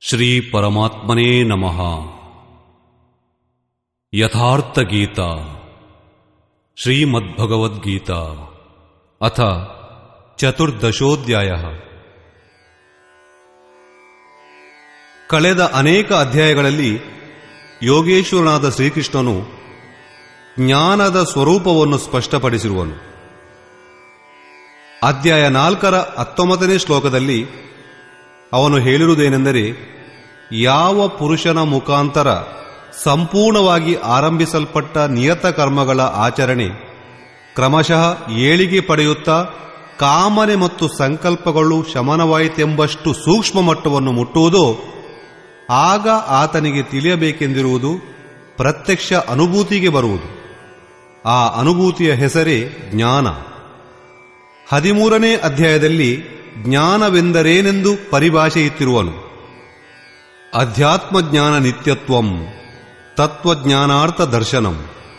ಶ್ರೀ ಪರಮಾತ್ಮನೇ ನಮಃ ಯಥಾರ್ಥ ಗೀತಾ ಶ್ರೀಮದ್ಭಗವದ್ಗೀತಾ ಅಥ ಚತುರ್ದಶೋಧ್ಯಾಯ ಕಳೆದ ಅನೇಕ ಅಧ್ಯಾಯಗಳಲ್ಲಿ ಯೋಗೇಶ್ವರನಾದ ಶ್ರೀಕೃಷ್ಣನು ಜ್ಞಾನದ ಸ್ವರೂಪವನ್ನು ಸ್ಪಷ್ಟಪಡಿಸಿರುವನು ಅಧ್ಯಾಯ ನಾಲ್ಕರ ಹತ್ತೊಂಬತ್ತನೇ ಶ್ಲೋಕದಲ್ಲಿ ಅವನು ಹೇಳಿರುವುದೇನೆಂದರೆ ಯಾವ ಪುರುಷನ ಮುಖಾಂತರ ಸಂಪೂರ್ಣವಾಗಿ ಆರಂಭಿಸಲ್ಪಟ್ಟ ನಿಯತ ಕರ್ಮಗಳ ಆಚರಣೆ ಕ್ರಮಶಃ ಏಳಿಗೆ ಪಡೆಯುತ್ತಾ ಕಾಮನೆ ಮತ್ತು ಸಂಕಲ್ಪಗಳು ಶಮನವಾಯಿತೆಂಬಷ್ಟು ಸೂಕ್ಷ್ಮ ಮಟ್ಟವನ್ನು ಮುಟ್ಟುವುದೋ ಆಗ ಆತನಿಗೆ ತಿಳಿಯಬೇಕೆಂದಿರುವುದು ಪ್ರತ್ಯಕ್ಷ ಅನುಭೂತಿಗೆ ಬರುವುದು ಆ ಅನುಭೂತಿಯ ಹೆಸರೇ ಜ್ಞಾನ ಹದಿಮೂರನೇ ಅಧ್ಯಾಯದಲ್ಲಿ ಜ್ಞಾನವೆಂದರೇನೆಂದು ಪರಿಭಾಷೆಯಿತ್ತಿರುವನು ಅಧ್ಯಾತ್ಮಜ್ಞಾನ ನಿತ್ಯತ್ವಂ ತತ್ವಜ್ಞಾನಾರ್ಥ ದರ್ಶನಂ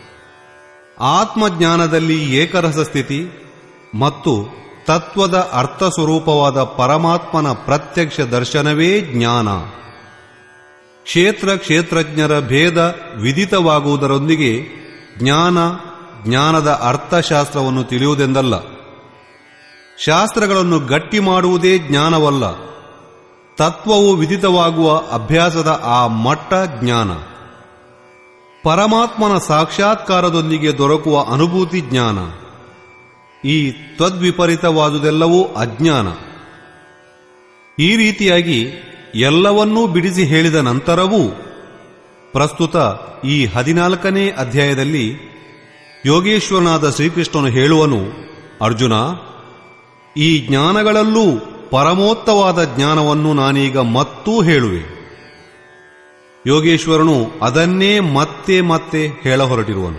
ಆತ್ಮಜ್ಞಾನದಲ್ಲಿ ಏಕರಸ ಸ್ಥಿತಿ ಮತ್ತು ತತ್ವದ ಅರ್ಥ ಸ್ವರೂಪವಾದ ಪರಮಾತ್ಮನ ಪ್ರತ್ಯಕ್ಷ ದರ್ಶನವೇ ಜ್ಞಾನ ಕ್ಷೇತ್ರ ಕ್ಷೇತ್ರಜ್ಞರ ಭೇದ ವಿದಿತವಾಗುವುದರೊಂದಿಗೆ ಜ್ಞಾನ ಜ್ಞಾನದ ಅರ್ಥಶಾಸ್ತ್ರವನ್ನು ತಿಳಿಯುವುದೆಂದಲ್ಲ ಶಾಸ್ತ್ರಗಳನ್ನು ಗಟ್ಟಿ ಮಾಡುವುದೇ ಜ್ಞಾನವಲ್ಲ ತತ್ವವು ವಿದಿತವಾಗುವ ಅಭ್ಯಾಸದ ಆ ಮಟ್ಟ ಜ್ಞಾನ ಪರಮಾತ್ಮನ ಸಾಕ್ಷಾತ್ಕಾರದೊಂದಿಗೆ ದೊರಕುವ ಅನುಭೂತಿ ಜ್ಞಾನ ಈ ತ್ವದ್ವಿಪರೀತವಾದುದೆಲ್ಲವೂ ಅಜ್ಞಾನ ಈ ರೀತಿಯಾಗಿ ಎಲ್ಲವನ್ನೂ ಬಿಡಿಸಿ ಹೇಳಿದ ನಂತರವೂ ಪ್ರಸ್ತುತ ಈ ಹದಿನಾಲ್ಕನೇ ಅಧ್ಯಾಯದಲ್ಲಿ ಯೋಗೇಶ್ವರನಾದ ಶ್ರೀಕೃಷ್ಣನು ಹೇಳುವನು ಅರ್ಜುನ ಈ ಜ್ಞಾನಗಳಲ್ಲೂ ಪರಮೋತ್ತವಾದ ಜ್ಞಾನವನ್ನು ನಾನೀಗ ಮತ್ತೂ ಹೇಳುವೆ ಯೋಗೇಶ್ವರನು ಅದನ್ನೇ ಮತ್ತೆ ಮತ್ತೆ ಹೇಳ ಹೊರಟಿರುವನು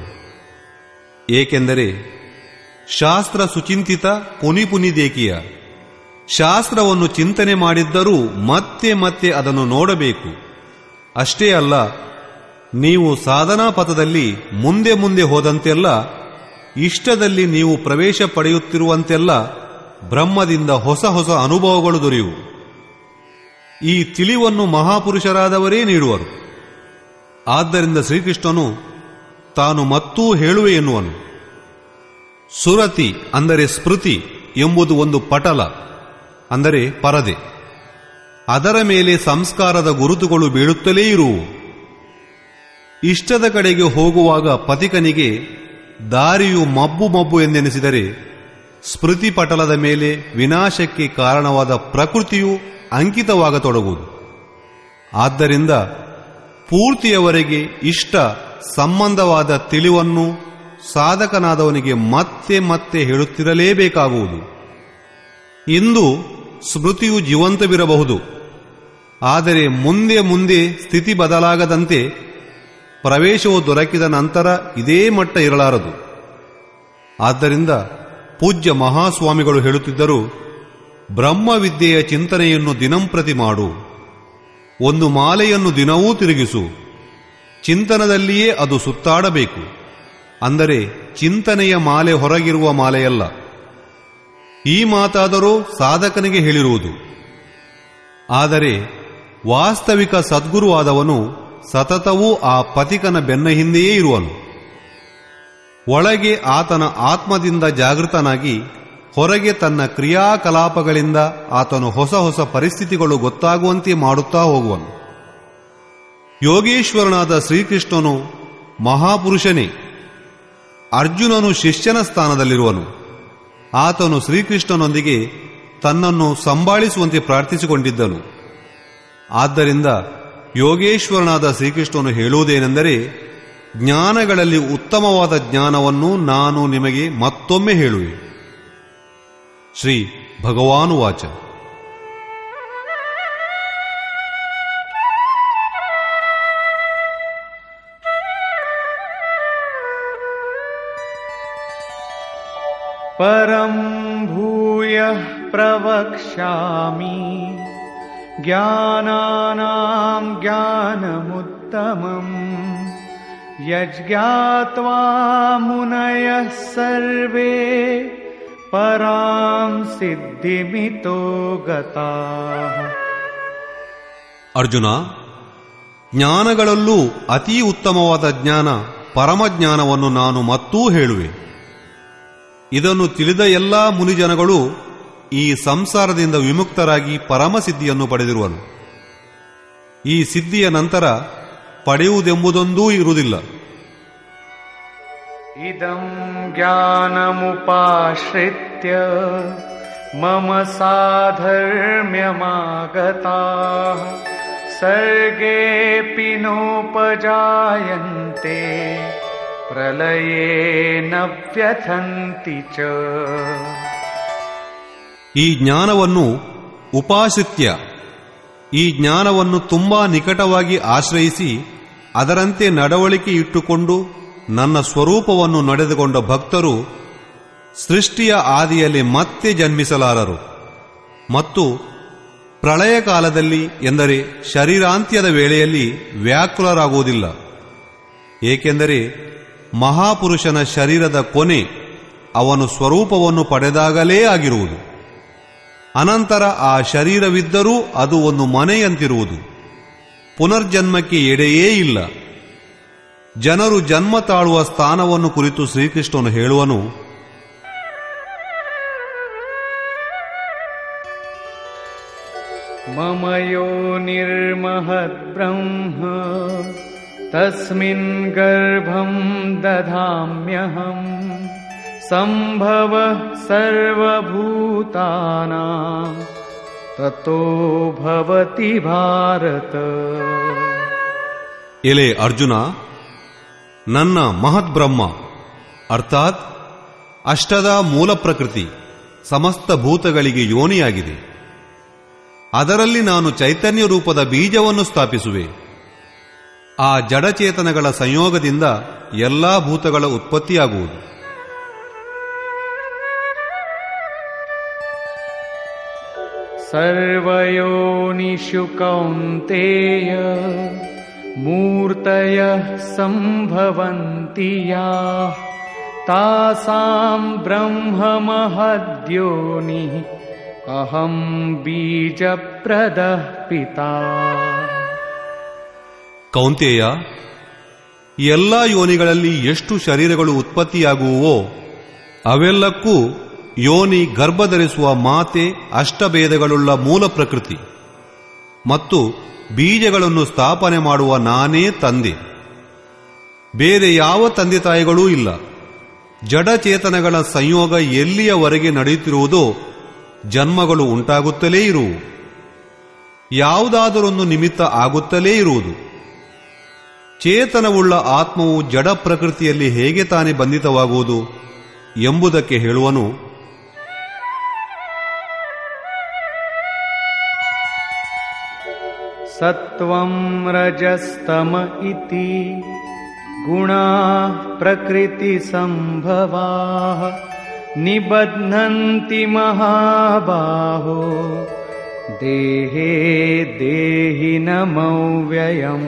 ಏಕೆಂದರೆ ಶಾಸ್ತ್ರ ಸುಚಿಂತಿತ ಪುನಿ ಪುನಿದೇಕಿಯ ಶಾಸ್ತ್ರವನ್ನು ಚಿಂತನೆ ಮಾಡಿದ್ದರೂ ಮತ್ತೆ ಮತ್ತೆ ಅದನ್ನು ನೋಡಬೇಕು ಅಷ್ಟೇ ಅಲ್ಲ ನೀವು ಸಾಧನಾ ಪಥದಲ್ಲಿ ಮುಂದೆ ಮುಂದೆ ಹೋದಂತೆಲ್ಲ ಇಷ್ಟದಲ್ಲಿ ನೀವು ಪ್ರವೇಶ ಪಡೆಯುತ್ತಿರುವಂತೆಲ್ಲ ಬ್ರಹ್ಮದಿಂದ ಹೊಸ ಹೊಸ ಅನುಭವಗಳು ದೊರೆಯುವು ಈ ತಿಳಿವನ್ನು ಮಹಾಪುರುಷರಾದವರೇ ನೀಡುವರು ಆದ್ದರಿಂದ ಶ್ರೀಕೃಷ್ಣನು ತಾನು ಮತ್ತೂ ಹೇಳುವೆ ಎನ್ನುವನು ಸುರತಿ ಅಂದರೆ ಸ್ಮೃತಿ ಎಂಬುದು ಒಂದು ಪಟಲ ಅಂದರೆ ಪರದೆ ಅದರ ಮೇಲೆ ಸಂಸ್ಕಾರದ ಗುರುತುಗಳು ಬೀಳುತ್ತಲೇ ಇರುವು ಇಷ್ಟದ ಕಡೆಗೆ ಹೋಗುವಾಗ ಪಥಿಕನಿಗೆ ದಾರಿಯು ಮಬ್ಬು ಮಬ್ಬು ಎಂದೆನಿಸಿದರೆ ಸ್ಮೃತಿ ಪಟಲದ ಮೇಲೆ ವಿನಾಶಕ್ಕೆ ಕಾರಣವಾದ ಪ್ರಕೃತಿಯು ಅಂಕಿತವಾಗತೊಡಗುವುದು ಆದ್ದರಿಂದ ಪೂರ್ತಿಯವರೆಗೆ ಇಷ್ಟ ಸಂಬಂಧವಾದ ತಿಳಿವನ್ನು ಸಾಧಕನಾದವನಿಗೆ ಮತ್ತೆ ಮತ್ತೆ ಹೇಳುತ್ತಿರಲೇಬೇಕಾಗುವುದು ಇಂದು ಸ್ಮೃತಿಯು ಜೀವಂತವಿರಬಹುದು ಆದರೆ ಮುಂದೆ ಮುಂದೆ ಸ್ಥಿತಿ ಬದಲಾಗದಂತೆ ಪ್ರವೇಶವು ದೊರಕಿದ ನಂತರ ಇದೇ ಮಟ್ಟ ಇರಲಾರದು ಆದ್ದರಿಂದ ಪೂಜ್ಯ ಮಹಾಸ್ವಾಮಿಗಳು ಹೇಳುತ್ತಿದ್ದರು ಬ್ರಹ್ಮವಿದ್ಯೆಯ ಚಿಂತನೆಯನ್ನು ದಿನಂಪ್ರತಿ ಮಾಡು ಒಂದು ಮಾಲೆಯನ್ನು ದಿನವೂ ತಿರುಗಿಸು ಚಿಂತನದಲ್ಲಿಯೇ ಅದು ಸುತ್ತಾಡಬೇಕು ಅಂದರೆ ಚಿಂತನೆಯ ಮಾಲೆ ಹೊರಗಿರುವ ಮಾಲೆಯಲ್ಲ ಈ ಮಾತಾದರೂ ಸಾಧಕನಿಗೆ ಹೇಳಿರುವುದು ಆದರೆ ವಾಸ್ತವಿಕ ಸದ್ಗುರುವಾದವನು ಸತತವೂ ಆ ಪಥಿಕನ ಬೆನ್ನ ಹಿಂದೆಯೇ ಇರುವನು ಒಳಗೆ ಆತನ ಆತ್ಮದಿಂದ ಜಾಗೃತನಾಗಿ ಹೊರಗೆ ತನ್ನ ಕ್ರಿಯಾಕಲಾಪಗಳಿಂದ ಆತನು ಹೊಸ ಹೊಸ ಪರಿಸ್ಥಿತಿಗಳು ಗೊತ್ತಾಗುವಂತೆ ಮಾಡುತ್ತಾ ಹೋಗುವನು ಯೋಗೇಶ್ವರನಾದ ಶ್ರೀಕೃಷ್ಣನು ಮಹಾಪುರುಷನೇ ಅರ್ಜುನನು ಶಿಷ್ಯನ ಸ್ಥಾನದಲ್ಲಿರುವನು ಆತನು ಶ್ರೀಕೃಷ್ಣನೊಂದಿಗೆ ತನ್ನನ್ನು ಸಂಭಾಳಿಸುವಂತೆ ಪ್ರಾರ್ಥಿಸಿಕೊಂಡಿದ್ದನು ಆದ್ದರಿಂದ ಯೋಗೇಶ್ವರನಾದ ಶ್ರೀಕೃಷ್ಣನು ಹೇಳುವುದೇನೆಂದರೆ ಜ್ಞಾನಗಳಲ್ಲಿ ಉತ್ತಮವಾದ ಜ್ಞಾನವನ್ನು ನಾನು ನಿಮಗೆ ಮತ್ತೊಮ್ಮೆ ಹೇಳುವೆ ಶ್ರೀ ಭಗವಾನುವಾಚ परं भूयः प्रवक्ष्यामि ज्ञानानां ज्ञानमुत्तमम् यज्ञात्वा मुनयः सर्वे परां सिद्धिमितो गताः ಅರ್ಜುನ ಜ್ಞಾನಗಳಲ್ಲೂ ಅತೀ ಉತ್ತಮವಾದ ಜ್ಞಾನ ಪರಮಜ್ಞಾನವನ್ನು ನಾನು ಮತ್ತೂ ಹೇಳುವೆ ಇದನ್ನು ತಿಳಿದ ಎಲ್ಲಾ ಮುನಿಜನಗಳು ಈ ಸಂಸಾರದಿಂದ ವಿಮುಕ್ತರಾಗಿ ಪರಮಸಿದ್ಧಿಯನ್ನು ಪಡೆದಿರುವರು ಈ ಸಿದ್ಧಿಯ ನಂತರ ಪಡೆಯುವುದೆಂಬುದೊಂದೂ ಇರುವುದಿಲ್ಲ इदं ज्ञानमुपाश्रित्य मम साधर्म्यमागताः सर्गेऽपि नोपजायन्ते प्रलये न व्यथन्ति च ಈ ಜ್ಞಾನವನ್ನು ಉಪಾಶ್ರಿತ್ಯ ಈ ಜ್ಞಾನವನ್ನು ತುಂಬಾ ನಿಕಟವಾಗಿ ಆಶ್ರಯಿಸಿ ಅದರಂತೆ ನಡವಳಿಕೆ ಇಟ್ಟುಕೊಂಡು ನನ್ನ ಸ್ವರೂಪವನ್ನು ನಡೆದುಕೊಂಡ ಭಕ್ತರು ಸೃಷ್ಟಿಯ ಆದಿಯಲ್ಲಿ ಮತ್ತೆ ಜನ್ಮಿಸಲಾರರು ಮತ್ತು ಪ್ರಳಯ ಕಾಲದಲ್ಲಿ ಎಂದರೆ ಶರೀರಾಂತ್ಯದ ವೇಳೆಯಲ್ಲಿ ವ್ಯಾಕುಲರಾಗುವುದಿಲ್ಲ ಏಕೆಂದರೆ ಮಹಾಪುರುಷನ ಶರೀರದ ಕೊನೆ ಅವನು ಸ್ವರೂಪವನ್ನು ಪಡೆದಾಗಲೇ ಆಗಿರುವುದು ಅನಂತರ ಆ ಶರೀರವಿದ್ದರೂ ಅದು ಒಂದು ಮನೆಯಂತಿರುವುದು ಪುನರ್ಜನ್ಮಕ್ಕೆ ಎಡೆಯೇ ಇಲ್ಲ ಜನರು ಜನ್ಮ ತಾಳುವ ಸ್ಥಾನವನ್ನು ಕುರಿತು ಶ್ರೀಕೃಷ್ಣನು ಹೇಳುವನು मम यो निर्महद्ब्रह्म तस्मिन् गर्भं दधाम्यहम् सम्भवः सर्वभूतानां ततो भवति भारत ಎಲೆ ಅರ್ಜುನ ನನ್ನ ಮಹದ್ಬ್ರಹ್ಮ ಅರ್ಥಾತ್ ಅಷ್ಟದ ಮೂಲ ಪ್ರಕೃತಿ ಸಮಸ್ತ ಭೂತಗಳಿಗೆ ಯೋನಿಯಾಗಿದೆ ಅದರಲ್ಲಿ ನಾನು ಚೈತನ್ಯ ರೂಪದ ಬೀಜವನ್ನು ಸ್ಥಾಪಿಸುವೆ ಆ ಜಡಚೇತನಗಳ ಸಂಯೋಗದಿಂದ ಎಲ್ಲಾ ಭೂತಗಳ ಉತ್ಪತ್ತಿಯಾಗುವುದು सर्वयोनिषु कौन्तेय मूर्तयः सम्भवन्ति याः तासाम् ब्रह्ममहद्योनिः अहम् बीजप्रदः पिता ಕೌಂತೇಯ ಈ ಎಲ್ಲಾ ಯೋನಿಗಳಲ್ಲಿ ಎಷ್ಟು ಶರೀರಗಳು ಉತ್ಪತ್ತಿಯಾಗುವವೋ ಅವೆಲ್ಲಕ್ಕೂ ಯೋನಿ ಗರ್ಭಧರಿಸುವ ಮಾತೆ ಅಷ್ಟಭೇದಗಳುಳ್ಳ ಮೂಲ ಪ್ರಕೃತಿ ಮತ್ತು ಬೀಜಗಳನ್ನು ಸ್ಥಾಪನೆ ಮಾಡುವ ನಾನೇ ತಂದೆ ಬೇರೆ ಯಾವ ತಂದೆ ತಾಯಿಗಳೂ ಇಲ್ಲ ಜಡಚೇತನಗಳ ಸಂಯೋಗ ಎಲ್ಲಿಯವರೆಗೆ ನಡೆಯುತ್ತಿರುವುದೋ ಜನ್ಮಗಳು ಉಂಟಾಗುತ್ತಲೇ ಇರುವು ಯಾವುದಾದರೊಂದು ನಿಮಿತ್ತ ಆಗುತ್ತಲೇ ಇರುವುದು ಚೇತನವುಳ್ಳ ಆತ್ಮವು ಜಡ ಪ್ರಕೃತಿಯಲ್ಲಿ ಹೇಗೆ ತಾನೇ ಬಂಧಿತವಾಗುವುದು ಎಂಬುದಕ್ಕೆ ಹೇಳುವನು सत्त्वं रजस्तम इति गुणाः प्रकृतिसम्भवाः निबध्नन्ति महाबाहो देहे देहि नमव्ययम्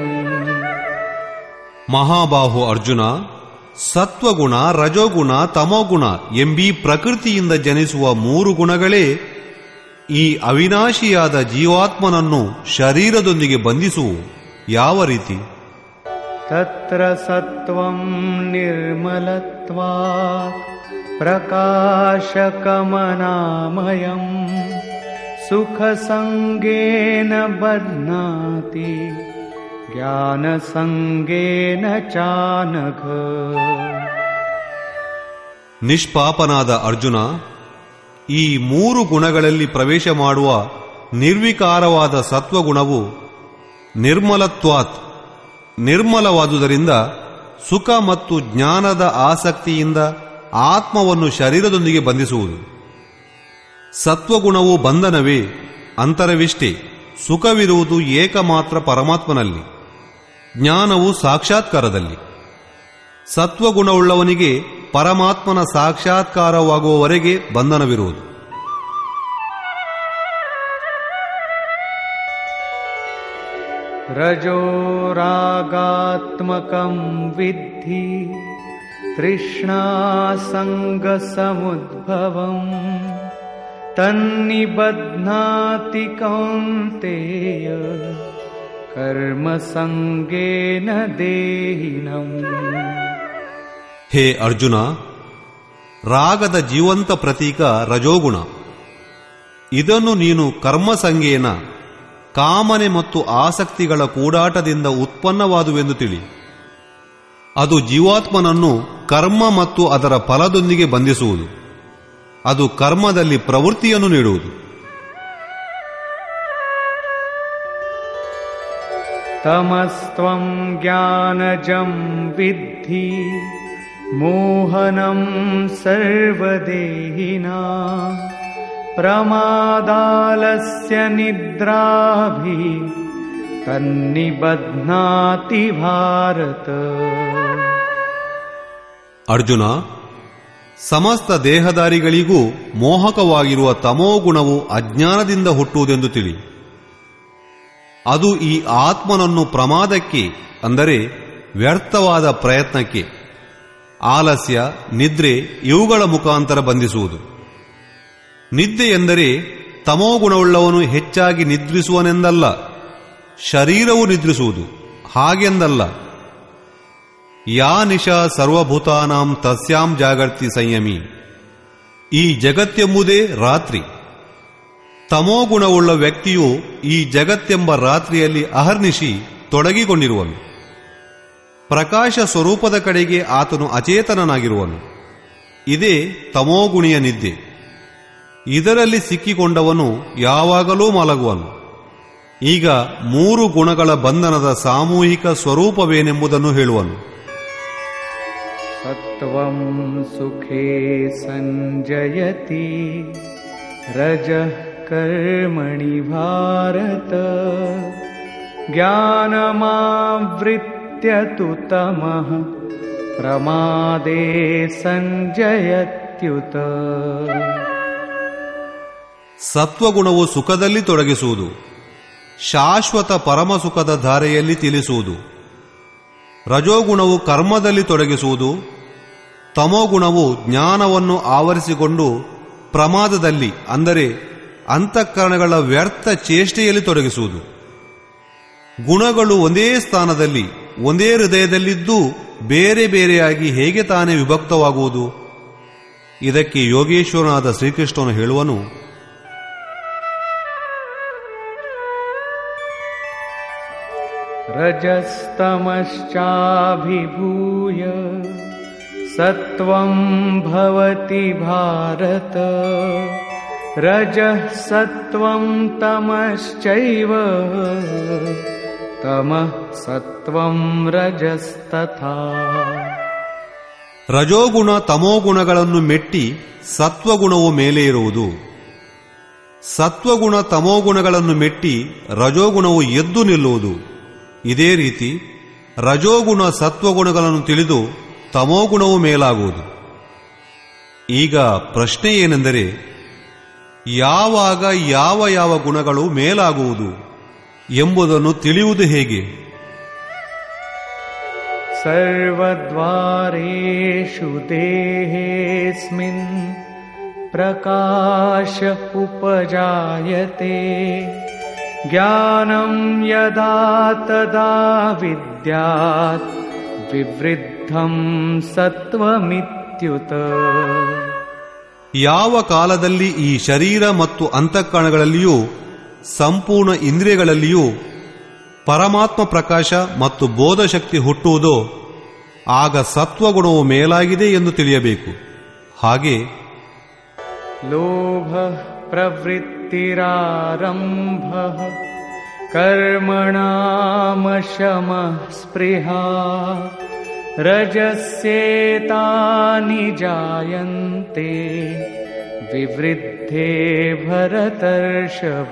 ಮಹಾಬಾಹು ಅರ್ಜುನ ಸತ್ವಗುಣ ರಜೋಗುಣ ತಮೋಗುಣ ಎಂಬೀ ಪ್ರಕೃತಿಯಿಂದ ಜನಿಸುವ ಮೂರು ಗುಣಗಳೇ ಈ ಅವಿನಾಶಿಯಾದ ಜೀವಾತ್ಮನನ್ನು ಶರೀರದೊಂದಿಗೆ ಬಂಧಿಸುವು ಯಾವ ರೀತಿ तत्र सत्त्वं निर्मलत्वात् प्रकाशकमनामयम् सुखसङ्गेन बध्नाति ज्ञानसङ्गेन चानघ ನಿಷ್ಪಾಪನಾದ ಅರ್ಜುನ ಈ ಮೂರು ಗುಣಗಳಲ್ಲಿ ಪ್ರವೇಶ ಮಾಡುವ ನಿರ್ವಿಕಾರವಾದ ಸತ್ವಗುಣವು ನಿರ್ಮಲತ್ವಾತ್ ನಿರ್ಮಲವಾದುದರಿಂದ ಸುಖ ಮತ್ತು ಜ್ಞಾನದ ಆಸಕ್ತಿಯಿಂದ ಆತ್ಮವನ್ನು ಶರೀರದೊಂದಿಗೆ ಬಂಧಿಸುವುದು ಸತ್ವಗುಣವು ಬಂಧನವೇ ಅಂತರವಿಷ್ಟೇ ಸುಖವಿರುವುದು ಏಕಮಾತ್ರ ಪರಮಾತ್ಮನಲ್ಲಿ ಜ್ಞಾನವು ಸಾಕ್ಷಾತ್ಕಾರದಲ್ಲಿ ಸತ್ವಗುಣವುಳ್ಳವನಿಗೆ ಪರಮಾತ್ಮನ ಸಾಕ್ಷಾತ್ಕಾರವಾಗುವವರೆಗೆ ಬಂಧನವಿರುವುದು रजोरागात्मकं विद्धि तृष्णासङ्गसमुद्भवम् तन्निबध्नाति कौन्तेय कर्मसङ्गेन देहिनम् ಹೇ ಅರ್ಜುನ ರಾಗದ ಜೀವಂತ ಪ್ರತೀಕ ರಜೋಗುಣ ಇದನ್ನು ನೀನು ಕರ್ಮಸಂಗೇನ ಕಾಮನೆ ಮತ್ತು ಆಸಕ್ತಿಗಳ ಕೂಡಾಟದಿಂದ ಉತ್ಪನ್ನವಾದುವೆಂದು ತಿಳಿ ಅದು ಜೀವಾತ್ಮನನ್ನು ಕರ್ಮ ಮತ್ತು ಅದರ ಫಲದೊಂದಿಗೆ ಬಂಧಿಸುವುದು ಅದು ಕರ್ಮದಲ್ಲಿ ಪ್ರವೃತ್ತಿಯನ್ನು ನೀಡುವುದು तमस्त्वं ज्ञानजं विद्धि मोहनं सर्वदेहिना प्रमादालस्य निद्राभिः तन्निबध्नाति भारत ಅರ್ಜುನ ಸಮಸ್ತ ದೇಹದಾರಿಗಳಿಗೂ ಮೋಹಕವಾಗಿರುವ ತಮೋಗುಣವು ಅಜ್ಞಾನದಿಂದ ಹುಟ್ಟುವುದೆಂದು ತಿಳಿ ಅದು ಈ ಆತ್ಮನನ್ನು ಪ್ರಮಾದಕ್ಕೆ ಅಂದರೆ ವ್ಯರ್ಥವಾದ ಪ್ರಯತ್ನಕ್ಕೆ ಆಲಸ್ಯ ನಿದ್ರೆ ಇವುಗಳ ಮುಖಾಂತರ ಬಂಧಿಸುವುದು ನಿದ್ದೆ ಎಂದರೆ ತಮೋಗುಣವುಳ್ಳವನು ಹೆಚ್ಚಾಗಿ ನಿದ್ರಿಸುವನೆಂದಲ್ಲ ಶರೀರವು ನಿದ್ರಿಸುವುದು ಹಾಗೆಂದಲ್ಲ ಯಾ ನಿಶಾ ಸರ್ವಭೂತಾನಾಂ ತಸ್ಯಾಂ ಜಾಗರ್ತಿ ಸಂಯಮಿ ಈ ಜಗತ್ತೆಂಬುದೇ ರಾತ್ರಿ ತಮೋಗುಣವುಳ್ಳ ವ್ಯಕ್ತಿಯು ಈ ಜಗತ್ತೆಂಬ ರಾತ್ರಿಯಲ್ಲಿ ಅಹರ್ನಿಶಿ ತೊಡಗಿಕೊಂಡಿರುವನು ಪ್ರಕಾಶ ಸ್ವರೂಪದ ಕಡೆಗೆ ಆತನು ಅಚೇತನನಾಗಿರುವನು ಇದೇ ತಮೋಗುಣಿಯ ನಿದ್ದೆ ಇದರಲ್ಲಿ ಸಿಕ್ಕಿಕೊಂಡವನು ಯಾವಾಗಲೂ ಮಲಗುವನು ಈಗ ಮೂರು ಗುಣಗಳ ಬಂಧನದ ಸಾಮೂಹಿಕ ಸ್ವರೂಪವೇನೆಂಬುದನ್ನು ಹೇಳುವನು सत्त्वं सुखे सञ्जयति रजः कर्मणि भारत ज्ञानमावृत्य तु तमः प्रमादे सञ्जयत्युत ಸತ್ವಗುಣವು ಸುಖದಲ್ಲಿ ತೊಡಗಿಸುವುದು ಶಾಶ್ವತ ಪರಮ ಸುಖದ ಧಾರೆಯಲ್ಲಿ ತಿಳಿಸುವುದು ರಜೋಗುಣವು ಕರ್ಮದಲ್ಲಿ ತೊಡಗಿಸುವುದು ತಮೋಗುಣವು ಜ್ಞಾನವನ್ನು ಆವರಿಸಿಕೊಂಡು ಪ್ರಮಾದದಲ್ಲಿ ಅಂದರೆ ಅಂತಃಕರಣಗಳ ವ್ಯರ್ಥ ಚೇಷ್ಟೆಯಲ್ಲಿ ತೊಡಗಿಸುವುದು ಗುಣಗಳು ಒಂದೇ ಸ್ಥಾನದಲ್ಲಿ ಒಂದೇ ಹೃದಯದಲ್ಲಿದ್ದು ಬೇರೆ ಬೇರೆಯಾಗಿ ಹೇಗೆ ತಾನೇ ವಿಭಕ್ತವಾಗುವುದು ಇದಕ್ಕೆ ಯೋಗೇಶ್ವರನಾದ ಶ್ರೀಕೃಷ್ಣನು ಹೇಳುವನು रजस्तमश्चाभिभूय सत्त्वं भवति भारत रजः सत्त्वं तमश्चैव तमः सत्त्वं रजस्तथा ರಜೋಗುಣ ತಮೋಗುಣಗಳನ್ನು ಮೆಟ್ಟಿ ಸತ್ವಗುಣವು ಮೇಲೆ ಇರುವುದು ಸತ್ವಗುಣ ತಮೋಗುಣಗಳನ್ನು ಮೆಟ್ಟಿ ರಜೋಗುಣವು ಎದ್ದು ನಿಲ್ಲುವುದು ಇದೇ ರೀತಿ ರಜೋಗುಣ ಸತ್ವಗುಣಗಳನ್ನು ತಿಳಿದು ತಮೋಗುಣವು ಮೇಲಾಗುವುದು ಈಗ ಪ್ರಶ್ನೆ ಏನೆಂದರೆ ಯಾವಾಗ ಯಾವ ಯಾವ ಗುಣಗಳು ಮೇಲಾಗುವುದು ಎಂಬುದನ್ನು ತಿಳಿಯುವುದು ಹೇಗೆ सर्वद्वारेषु देहेऽस्मिन् प्रकाश उपजायते ज्ञानं यदा तदा विद्यात् विवृद्धं सत्त्वमित्युत ಯಾವ ಕಾಲದಲ್ಲಿ ಈ ಶರೀರ ಮತ್ತು ಅಂತಃಕರಣಗಳಲ್ಲಿಯೂ ಸಂಪೂರ್ಣ ಇಂದ್ರಿಯಗಳಲ್ಲಿಯೂ ಪರಮಾತ್ಮ ಪ್ರಕಾಶ ಮತ್ತು ಬೋಧಶಕ್ತಿ ಹುಟ್ಟುವುದೋ ಆಗ ಸತ್ವಗುಣವು ಮೇಲಾಗಿದೆ ಎಂದು ತಿಳಿಯಬೇಕು ಹಾಗೆ लोभः प्रवृत्तिरारम्भः कर्मणामशमः स्पृहा रजस्येतानि जायन्ते विवृद्धे भरतर्षभ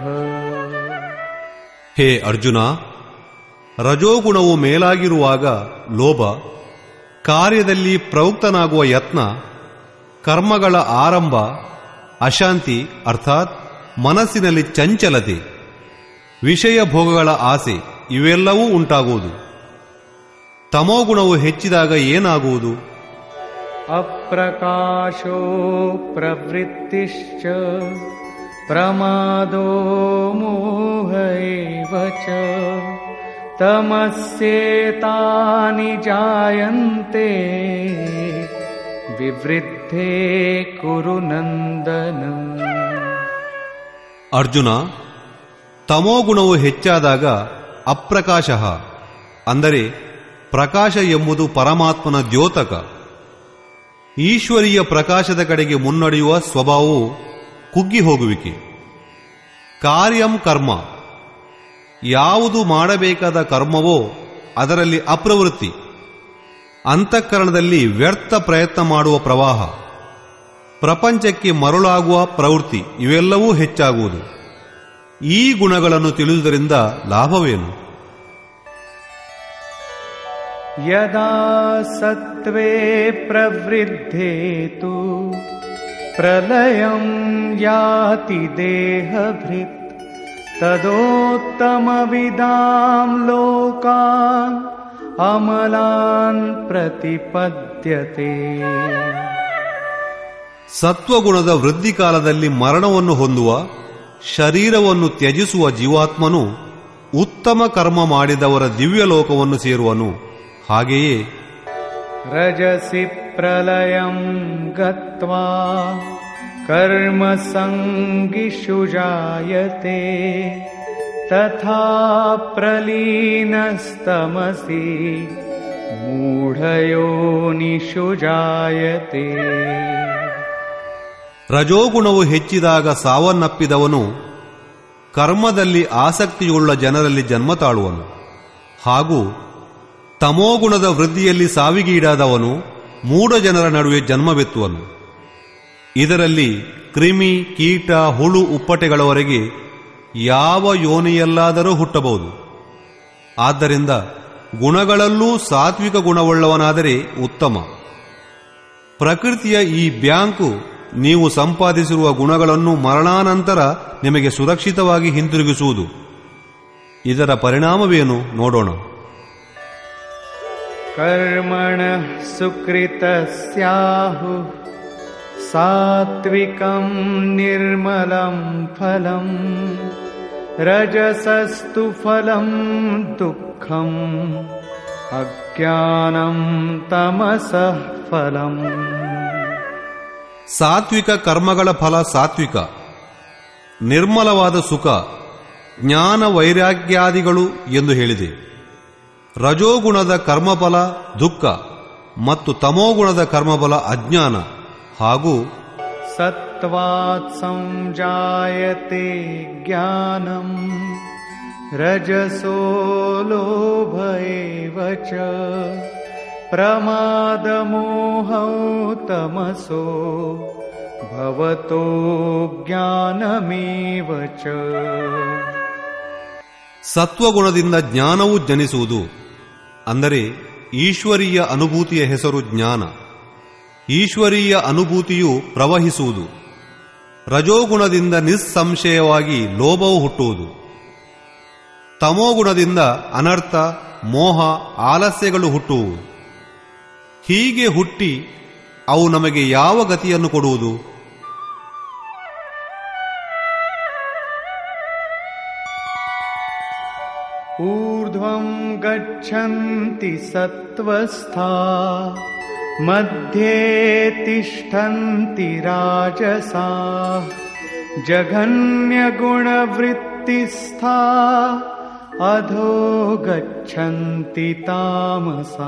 ಹೇ ಅರ್ಜುನ ರಜೋಗುಣವು ಮೇಲಾಗಿರುವಾಗ ಲೋಭ ಕಾರ್ಯದಲ್ಲಿ ಪ್ರವೃತ್ತನಾಗುವ ಯತ್ನ ಕರ್ಮಗಳ ಆರಂಭ ಅಶಾಂತಿ ಅರ್ಥಾತ್ ಮನಸ್ಸಿನಲ್ಲಿ ಚಂಚಲತೆ ವಿಷಯ ಭೋಗಗಳ ಆಸೆ ಇವೆಲ್ಲವೂ ಉಂಟಾಗುವುದು ತಮೋಗುಣವು ಹೆಚ್ಚಿದಾಗ ಏನಾಗುವುದು अप्रकाशो प्रवृत्तिश्च प्रमादो मोह एव च तमस्येतानि जायन्ते विवृद्धे कुरु नन्दन ಅರ್ಜುನ ತಮೋಗುಣವು ಹೆಚ್ಚಾದಾಗ ಅಪ್ರಕಾಶ ಅಂದರೆ ಪ್ರಕಾಶ ಎಂಬುದು ಪರಮಾತ್ಮನ ದ್ಯೋತಕ ಈಶ್ವರೀಯ ಪ್ರಕಾಶದ ಕಡೆಗೆ ಮುನ್ನಡೆಯುವ ಸ್ವಭಾವವು ಕುಗ್ಗಿ ಹೋಗುವಿಕೆ ಕಾರ್ಯಂ ಕರ್ಮ ಯಾವುದು ಮಾಡಬೇಕಾದ ಕರ್ಮವೋ ಅದರಲ್ಲಿ ಅಪ್ರವೃತ್ತಿ ಅಂತಃಕರಣದಲ್ಲಿ ವ್ಯರ್ಥ ಪ್ರಯತ್ನ ಮಾಡುವ ಪ್ರವಾಹ ಪ್ರಪಂಚಕ್ಕೆ ಮರುಳಾಗುವ ಪ್ರವೃತ್ತಿ ಇವೆಲ್ಲವೂ ಹೆಚ್ಚಾಗುವುದು ಈ ಗುಣಗಳನ್ನು ತಿಳಿದುದರಿಂದ ಲಾಭವೇನು यदा सत्त्वे प्रवृद्धे तु प्रलयं याति देहभृत् तदोत्तमविदां लोकान् अमलान् प्रतिपद्यते ಸತ್ವಗುಣದ ವೃದ್ಧಿ ಕಾಲದಲ್ಲಿ ಮರಣವನ್ನು ಹೊಂದುವ ಶರೀರವನ್ನು ತ್ಯಜಿಸುವ ಜೀವಾತ್ಮನು ಉತ್ತಮ ಕರ್ಮ ಮಾಡಿದವರ ದಿವ್ಯ ಲೋಕವನ್ನು ಸೇರುವನು ಹಾಗೆಯೇ रजसि प्रलयं गत्वा कर्मसङ्गिषु जायते तथा प्रलीनस्तमसि मूढयोनिषु जायते ರಜೋಗುಣವು ಹೆಚ್ಚಿದಾಗ ಸಾವನ್ನಪ್ಪಿದವನು ಕರ್ಮದಲ್ಲಿ ಆಸಕ್ತಿಯುಳ್ಳ ಜನರಲ್ಲಿ ಜನ್ಮ ತಾಳುವನು ಹಾಗೂ ತಮೋಗುಣದ ವೃದ್ಧಿಯಲ್ಲಿ ಸಾವಿಗೀಡಾದವನು ಮೂಢ ಜನರ ನಡುವೆ ಜನ್ಮವೆತ್ತುವನು ಇದರಲ್ಲಿ ಕ್ರಿಮಿ ಕೀಟ ಹುಳು ಉಪ್ಪಟೆಗಳವರೆಗೆ ಯಾವ ಯೋನಿಯಲ್ಲಾದರೂ ಹುಟ್ಟಬಹುದು ಆದ್ದರಿಂದ ಗುಣಗಳಲ್ಲೂ ಸಾತ್ವಿಕ ಗುಣವುಳ್ಳವನಾದರೆ ಉತ್ತಮ ಪ್ರಕೃತಿಯ ಈ ಬ್ಯಾಂಕು ನೀವು ಸಂಪಾದಿಸಿರುವ ಗುಣಗಳನ್ನು ಮರಣಾನಂತರ ನಿಮಗೆ ಸುರಕ್ಷಿತವಾಗಿ ಹಿಂತಿರುಗಿಸುವುದು ಇದರ ಪರಿಣಾಮವೇನು ನೋಡೋಣ कर्मणः सुकृतस्याहुः सात्विकं निर्मलं फलम् रजसस्तु फलं दुःखम् अज्ञानं तमसः फलम् ಸಾತ್ವಿಕ ಕರ್ಮಗಳ ಫಲ ಸಾತ್ವಿಕ ನಿರ್ಮಲವಾದ ಸುಖ ಜ್ಞಾನ ವೈರಾಗ್ಯಾದಿಗಳು ಎಂದು ಹೇಳಿದೆ ರಜೋಗುಣದ ಕರ್ಮಫಲ ದುಃಖ ಮತ್ತು ತಮೋಗುಣದ ಕರ್ಮಫಲ ಅಜ್ಞಾನ ಹಾಗೂ सत्त्वात् संजायते ज्ञानम् रजसो लोभ एव च प्रमादमोहौ तमसो भवतो ज्ञानमेव च ಸತ್ವಗುಣದಿಂದ ಜ್ಞಾನವು ಜನಿಸುವುದು ಅಂದರೆ ಈಶ್ವರೀಯ ಅನುಭೂತಿಯ ಹೆಸರು ಜ್ಞಾನ ಈಶ್ವರೀಯ ಅನುಭೂತಿಯು ಪ್ರವಹಿಸುವುದು ರಜೋಗುಣದಿಂದ ನಿಸ್ಸಂಶಯವಾಗಿ ಲೋಭವು ಹುಟ್ಟುವುದು ತಮೋಗುಣದಿಂದ ಅನರ್ಥ ಮೋಹ ಆಲಸ್ಯಗಳು ಹುಟ್ಟುವು ಹೀಗೆ ಹುಟ್ಟಿ ಅವು ನಮಗೆ ಯಾವ ಗತಿಯನ್ನು ಕೊಡುವುದು ऊर्ध्वं गच्छन्ति सत्त्वस्था मध्ये तिष्ठन्ति राजसा जघन्यगुणवृत्तिस्था अधो गच्छन्ति तामसा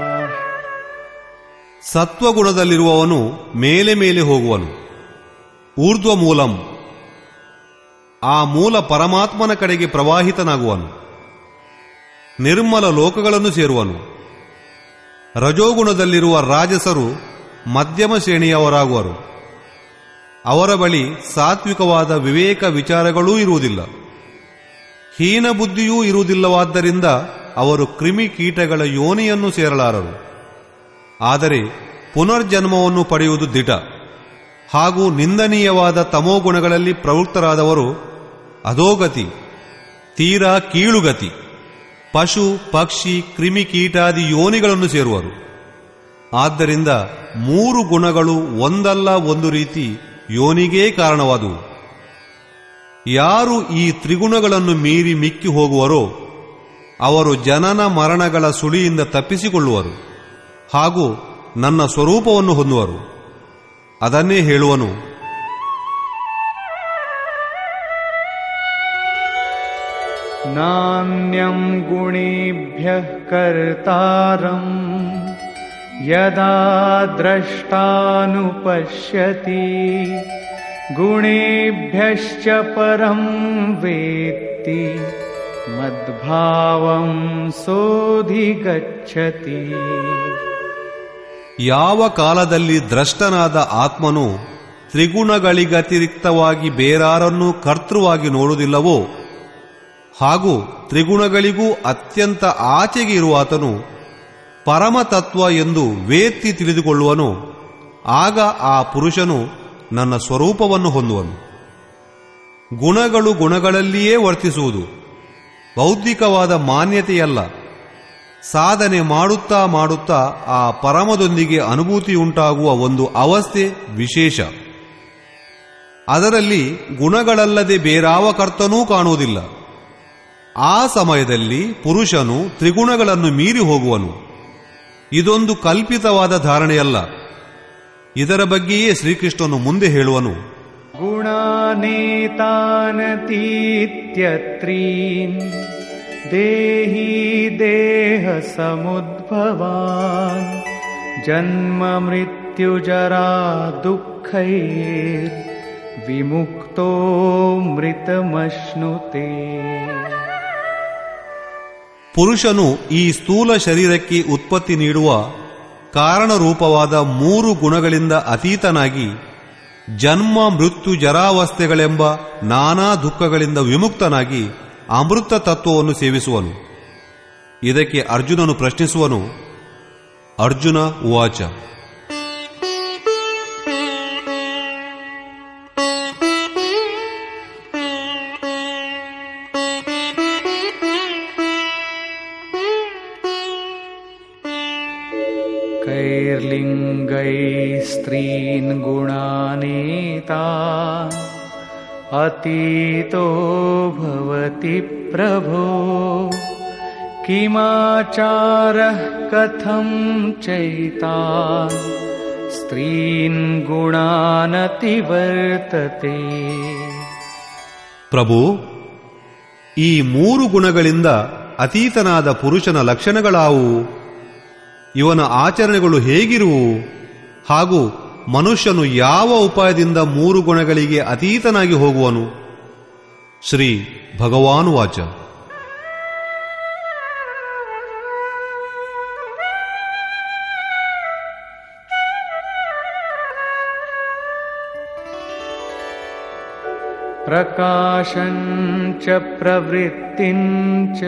ಸತ್ವಗುಣದಲ್ಲಿರುವವನು ಮೇಲೆ ಮೇಲೆ ಹೋಗುವನು ಊರ್ಧ್ವ ಮೂಲಂ ಆ ಮೂಲ ಪರಮಾತ್ಮನ ಕಡೆಗೆ ಪ್ರವಾಹಿತನಾಗುವನು ನಿರ್ಮಲ ಲೋಕಗಳನ್ನು ಸೇರುವನು ರಜೋಗುಣದಲ್ಲಿರುವ ರಾಜಸರು ಮಧ್ಯಮ ಶ್ರೇಣಿಯವರಾಗುವರು ಅವರ ಬಳಿ ಸಾತ್ವಿಕವಾದ ವಿವೇಕ ವಿಚಾರಗಳೂ ಇರುವುದಿಲ್ಲ ಹೀನ ಬುದ್ಧಿಯೂ ಇರುವುದಿಲ್ಲವಾದ್ದರಿಂದ ಅವರು ಕ್ರಿಮಿ ಕೀಟಗಳ ಯೋನಿಯನ್ನು ಸೇರಲಾರರು ಆದರೆ ಪುನರ್ಜನ್ಮವನ್ನು ಪಡೆಯುವುದು ದಿಟ ಹಾಗೂ ನಿಂದನೀಯವಾದ ತಮೋಗುಣಗಳಲ್ಲಿ ಪ್ರವೃತ್ತರಾದವರು ಅಧೋಗತಿ ತೀರಾ ಕೀಳುಗತಿ ಪಶು ಪಕ್ಷಿ ಕ್ರಿಮಿ ಕೀಟಾದಿ ಯೋನಿಗಳನ್ನು ಸೇರುವರು ಆದ್ದರಿಂದ ಮೂರು ಗುಣಗಳು ಒಂದಲ್ಲ ಒಂದು ರೀತಿ ಯೋನಿಗೇ ಕಾರಣವಾದುವು ಯಾರು ಈ ತ್ರಿಗುಣಗಳನ್ನು ಮೀರಿ ಮಿಕ್ಕಿ ಹೋಗುವರೋ ಅವರು ಜನನ ಮರಣಗಳ ಸುಳಿಯಿಂದ ತಪ್ಪಿಸಿಕೊಳ್ಳುವರು ಹಾಗೂ ನನ್ನ ಸ್ವರೂಪವನ್ನು ಹೊಂದುವರು ಅದನ್ನೇ ಹೇಳುವನು नान्यं गुणेभ्यः कर्तारम् यदा द्रष्टानुपश्यति गुणेभ्यश्च परं वेत्ति मद्भावं सोऽधिगच्छति ಯಾವ ಕಾಲದಲ್ಲಿ ದ್ರಷ್ಟನಾದ ಆತ್ಮನು ತ್ರಿಗುಣಗಳಿಗತಿರಿಕ್ತವಾಗಿ ಬೇರಾರನ್ನೂ ಕರ್ತೃವಾಗಿ ನೋಡುವುದಿಲ್ಲವೋ ಹಾಗೂ ತ್ರಿಗುಣಗಳಿಗೂ ಅತ್ಯಂತ ಆಚೆಗೆ ಇರುವಾತನು ಪರಮತತ್ವ ಎಂದು ವೇತ್ತಿ ತಿಳಿದುಕೊಳ್ಳುವನು ಆಗ ಆ ಪುರುಷನು ನನ್ನ ಸ್ವರೂಪವನ್ನು ಹೊಂದುವನು ಗುಣಗಳು ಗುಣಗಳಲ್ಲಿಯೇ ವರ್ತಿಸುವುದು ಬೌದ್ಧಿಕವಾದ ಮಾನ್ಯತೆಯಲ್ಲ ಸಾಧನೆ ಮಾಡುತ್ತಾ ಮಾಡುತ್ತಾ ಆ ಪರಮದೊಂದಿಗೆ ಅನುಭೂತಿಯುಂಟಾಗುವ ಒಂದು ಅವಸ್ಥೆ ವಿಶೇಷ ಅದರಲ್ಲಿ ಗುಣಗಳಲ್ಲದೆ ಬೇರಾವ ಕರ್ತನೂ ಕಾಣುವುದಿಲ್ಲ ಆ ಸಮಯದಲ್ಲಿ ಪುರುಷನು ತ್ರಿಗುಣಗಳನ್ನು ಮೀರಿ ಹೋಗುವನು ಇದೊಂದು ಕಲ್ಪಿತವಾದ ಧಾರಣೆಯಲ್ಲ ಇದರ ಬಗ್ಗೆಯೇ ಶ್ರೀಕೃಷ್ಣನು ಮುಂದೆ ಹೇಳುವನು गुणानेतानतीत्यत्रीन् देही देहसमुद्भवान् जन्म मृत्युजरा दुःखैर्विमुक्तो मृतमश्नुते ಪುರುಷನು ಈ ಸ್ಥೂಲ ಶರೀರಕ್ಕೆ ಉತ್ಪತ್ತಿ ನೀಡುವ ಕಾರಣರೂಪವಾದ ಮೂರು ಗುಣಗಳಿಂದ ಅತೀತನಾಗಿ ಜನ್ಮ ಮೃತ್ಯು ಜರಾವಸ್ಥೆಗಳೆಂಬ ನಾನಾ ದುಃಖಗಳಿಂದ ವಿಮುಕ್ತನಾಗಿ ಅಮೃತ ತತ್ವವನ್ನು ಸೇವಿಸುವನು ಇದಕ್ಕೆ ಅರ್ಜುನನು ಪ್ರಶ್ನಿಸುವನು ಅರ್ಜುನ ಉವಾಚ कैर्लिङ्गैः स्त्रीन् गुणानेता अतीतो भवति प्रभो किमाचारः कथं चैतान् स्त्रीन् गुणानतिवर्तते ಪ್ರಭು ಈ ಮೂರು ಗುಣಗಳಿಂದ ಅತೀತನಾದ ಪುರುಷನ ಲಕ್ಷಣಗಳಾವುವು ಇವನ ಆಚರಣೆಗಳು ಹೇಗಿರುವು ಹಾಗೂ ಮನುಷ್ಯನು ಯಾವ ಉಪಾಯದಿಂದ ಮೂರು ಗುಣಗಳಿಗೆ ಅತೀತನಾಗಿ ಹೋಗುವನು ಶ್ರೀ ಭಗವಾನುವಾಚ प्रकाशञ्च प्रवृत्तिञ्च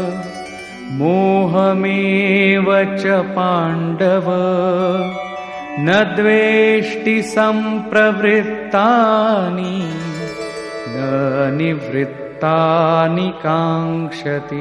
मोहमेव च पाण्डव न द्वेष्टि सम्प्रवृत्तानि न निवृत्तानि काङ्क्षति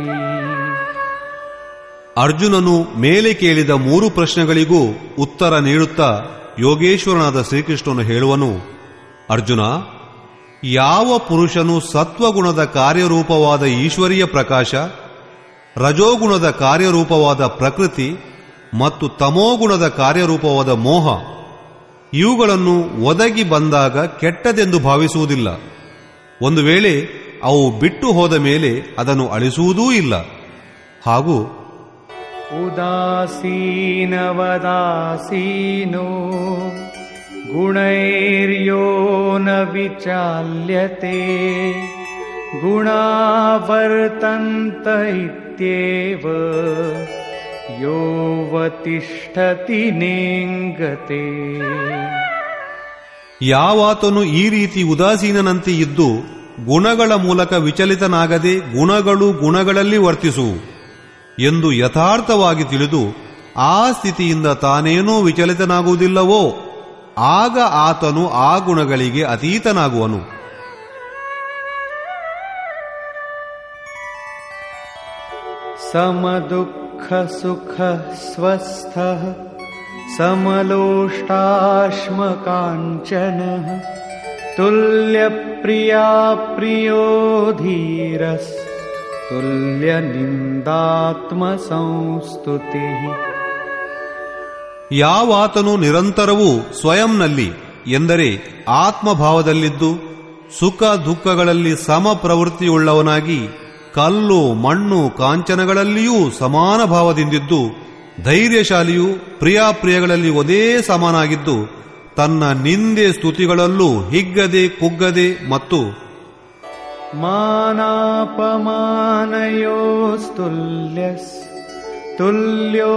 ಅರ್ಜುನನು ಮೇಲೆ ಕೇಳಿದ ಮೂರು ಪ್ರಶ್ನೆಗಳಿಗೂ ಉತ್ತರ ನೀಡುತ್ತಾ ಯೋಗೇಶ್ವರನಾದ ಶ್ರೀಕೃಷ್ಣನು ಹೇಳುವನು ಅರ್ಜುನ ಯಾವ ಪುರುಷನು ಸತ್ವಗುಣದ ಕಾರ್ಯರೂಪವಾದ ಈಶ್ವರೀಯ ಪ್ರಕಾಶ ರಜೋಗುಣದ ಕಾರ್ಯರೂಪವಾದ ಪ್ರಕೃತಿ ಮತ್ತು ತಮೋಗುಣದ ಕಾರ್ಯರೂಪವಾದ ಮೋಹ ಇವುಗಳನ್ನು ಒದಗಿ ಬಂದಾಗ ಕೆಟ್ಟದೆಂದು ಭಾವಿಸುವುದಿಲ್ಲ ಒಂದು ವೇಳೆ ಅವು ಬಿಟ್ಟು ಹೋದ ಮೇಲೆ ಅದನ್ನು ಅಳಿಸುವುದೂ ಇಲ್ಲ ಹಾಗೂ उदासीनवदासीनो गुणैर्यो न विचाल्यते गुणावर्तन्त इत्येव योऽवतिष्ठति नेङ्गते ಯಾವಾತನು ಈ ರೀತಿ ಉದಾಸೀನನಂತೆ ಇದ್ದು ಗುಣಗಳ ಮೂಲಕ ವಿಚಲಿತನಾಗದೆ ಗುಣಗಳು ಗುಣಗಳಲ್ಲಿ ವರ್ತಿಸುವು ಎಂದು ಯಥಾರ್ಥವಾಗಿ ತಿಳಿದು ಆ ಸ್ಥಿತಿಯಿಂದ ತಾನೇನೂ ವಿಚಲಿತನಾಗುವುದಿಲ್ಲವೋ ಆಗ ಆತನು ಆ ಗುಣಗಳಿಗೆ ಅತೀತನಾಗುವನು समदुःखसुखः स्वस्थः समलोष्टाश्मकाञ्चनः तुल्यप्रिया प्रियो धीरस् तुल्यनिन्दात्मसंस्तुतिः ಯಾವಾತನು ನಿರಂತರವೂ ಸ್ವಯಂನಲ್ಲಿ ಎಂದರೆ ಆತ್ಮಭಾವದಲ್ಲಿದ್ದು ಸುಖ ದುಃಖಗಳಲ್ಲಿ ಸಮ ಪ್ರವೃತ್ತಿಯುಳ್ಳವನಾಗಿ ಕಲ್ಲು ಮಣ್ಣು ಕಾಂಚನಗಳಲ್ಲಿಯೂ ಸಮಾನ ಭಾವದಿಂದಿದ್ದು ಧೈರ್ಯಶಾಲಿಯೂ ಪ್ರಿಯಾಪ್ರಿಯಗಳಲ್ಲಿ ಒಂದೇ ಸಮನಾಗಿದ್ದು ತನ್ನ ನಿಂದೆ ಸ್ತುತಿಗಳಲ್ಲೂ ಹಿಗ್ಗದೆ ಕುಗ್ಗದೆ ಮತ್ತು मानापमानयोस्तुल्यस् तुल्यो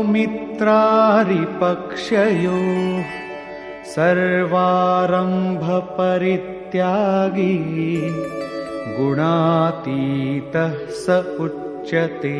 मित्रारिपक्षयोः सर्वारम्भपरित्यागी गुणातीतः स उच्यते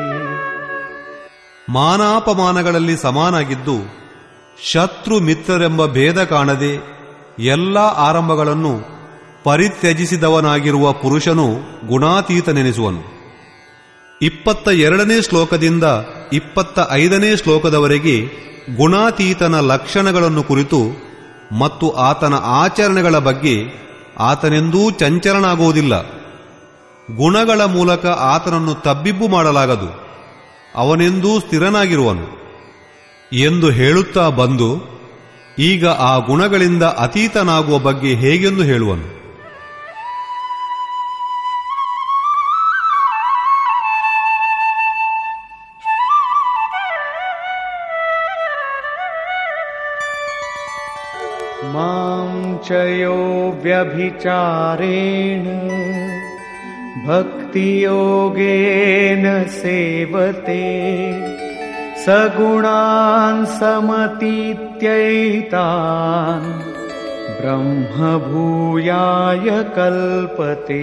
ಮಾನಾಪಮಾನಗಳಲ್ಲಿ ಸಮಾನಾಗಿದ್ದು ಶತ್ರು ಮಿತ್ರರೆಂಬ ಭೇದ ಕಾಣದೆ ಎಲ್ಲ ಆರಂಭಗಳನ್ನು ಪರಿತ್ಯಜಿಸಿದವನಾಗಿರುವ ಪುರುಷನು ಗುಣಾತೀತನೆನಿಸುವನು ಇಪ್ಪತ್ತ ಎರಡನೇ ಶ್ಲೋಕದಿಂದ ಇಪ್ಪತ್ತ ಐದನೇ ಶ್ಲೋಕದವರೆಗೆ ಗುಣಾತೀತನ ಲಕ್ಷಣಗಳನ್ನು ಕುರಿತು ಮತ್ತು ಆತನ ಆಚರಣೆಗಳ ಬಗ್ಗೆ ಆತನೆಂದೂ ಚಂಚಲನಾಗುವುದಿಲ್ಲ ಗುಣಗಳ ಮೂಲಕ ಆತನನ್ನು ತಬ್ಬಿಬ್ಬು ಮಾಡಲಾಗದು ಅವನೆಂದೂ ಸ್ಥಿರನಾಗಿರುವನು ಎಂದು ಹೇಳುತ್ತಾ ಬಂದು ಈಗ ಆ ಗುಣಗಳಿಂದ ಅತೀತನಾಗುವ ಬಗ್ಗೆ ಹೇಗೆಂದು ಹೇಳುವನು मां च यो व्यभिचारेण भक्तियोगेन सेवते सगुणान् समतीत्यैतान् ब्रह्मभूयाय कल्पते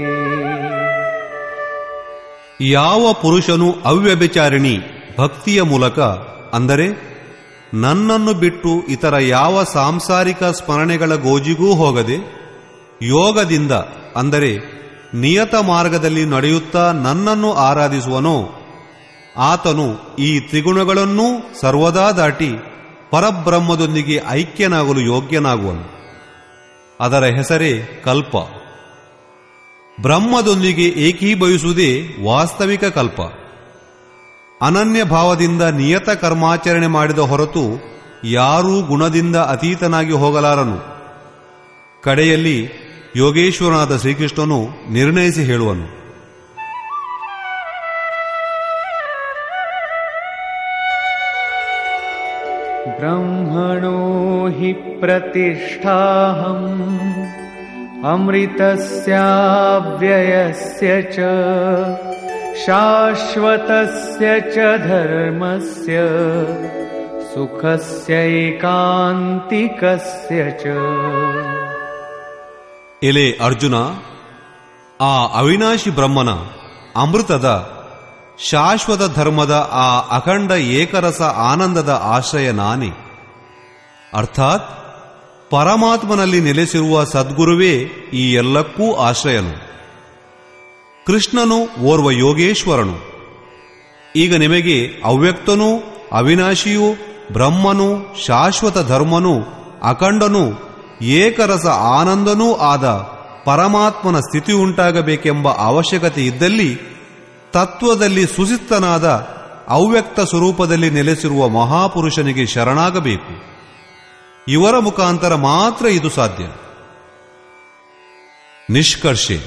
ಯಾವ ಪುರುಷನು ಅವ್ಯಭಿಚಾರಿಣಿ ಭಕ್ತಿಯ ಮೂಲಕ ಅಂದರೆ ನನ್ನನ್ನು ಬಿಟ್ಟು ಇತರ ಯಾವ ಸಾಂಸಾರಿಕ ಸ್ಮರಣೆಗಳ ಗೋಜಿಗೂ ಹೋಗದೆ ಯೋಗದಿಂದ ಅಂದರೆ ನಿಯತ ಮಾರ್ಗದಲ್ಲಿ ನಡೆಯುತ್ತಾ ನನ್ನನ್ನು ಆರಾಧಿಸುವನೋ ಆತನು ಈ ತ್ರಿಗುಣಗಳನ್ನೂ ಸರ್ವದಾ ದಾಟಿ ಪರಬ್ರಹ್ಮದೊಂದಿಗೆ ಐಕ್ಯನಾಗಲು ಯೋಗ್ಯನಾಗುವನು ಅದರ ಹೆಸರೇ ಕಲ್ಪ ಬ್ರಹ್ಮದೊಂದಿಗೆ ಏಕೀಭವಿಸುವುದೇ ವಾಸ್ತವಿಕ ಕಲ್ಪ ಅನನ್ಯ ಭಾವದಿಂದ ನಿಯತ ಕರ್ಮಾಚರಣೆ ಮಾಡಿದ ಹೊರತು ಯಾರೂ ಗುಣದಿಂದ ಅತೀತನಾಗಿ ಹೋಗಲಾರನು ಕಡೆಯಲ್ಲಿ ಯೋಗೇಶ್ವರನಾದ ಶ್ರೀಕೃಷ್ಣನು ನಿರ್ಣಯಿಸಿ ಹೇಳುವನು ब्रह्मणो हि प्रतिष्ठाहम् अमृतस्याव्ययस्य च शाश्वतस्य च धर्मस्य सुखस्यैकान्तिकस्य च ಎಲೆ ಅರ್ಜುನ ಆ ಅವಿನಾಶಿ ಬ್ರಹ್ಮನ ಅಮೃತದ ಶಾಶ್ವತ ಧರ್ಮದ ಆ ಅಖಂಡ ಏಕರಸ ಆನಂದದ ಆಶ್ರಯ ನಾನೇ ಅರ್ಥಾತ್ ಪರಮಾತ್ಮನಲ್ಲಿ ನೆಲೆಸಿರುವ ಸದ್ಗುರುವೇ ಈ ಎಲ್ಲಕ್ಕೂ ಆಶ್ರಯನು ಕೃಷ್ಣನು ಓರ್ವ ಯೋಗೇಶ್ವರನು ಈಗ ನಿಮಗೆ ಅವ್ಯಕ್ತನೂ ಅವಿನಾಶಿಯೂ ಬ್ರಹ್ಮನು ಶಾಶ್ವತ ಧರ್ಮನು ಅಖಂಡನೂ ಏಕರಸ ಆನಂದನೂ ಆದ ಪರಮಾತ್ಮನ ಸ್ಥಿತಿ ಉಂಟಾಗಬೇಕೆಂಬ ಅವಶ್ಯಕತೆ ಇದ್ದಲ್ಲಿ ತತ್ವದಲ್ಲಿ ಸುಸಿತ್ತನಾದ ಅವ್ಯಕ್ತ ಸ್ವರೂಪದಲ್ಲಿ ನೆಲೆಸಿರುವ ಮಹಾಪುರುಷನಿಗೆ ಶರಣಾಗಬೇಕು ಇವರ ಮುಖಾಂತರ ಮಾತ್ರ ಇದು ಸಾಧ್ಯ ನಿಷ್ಕರ್ಷೆ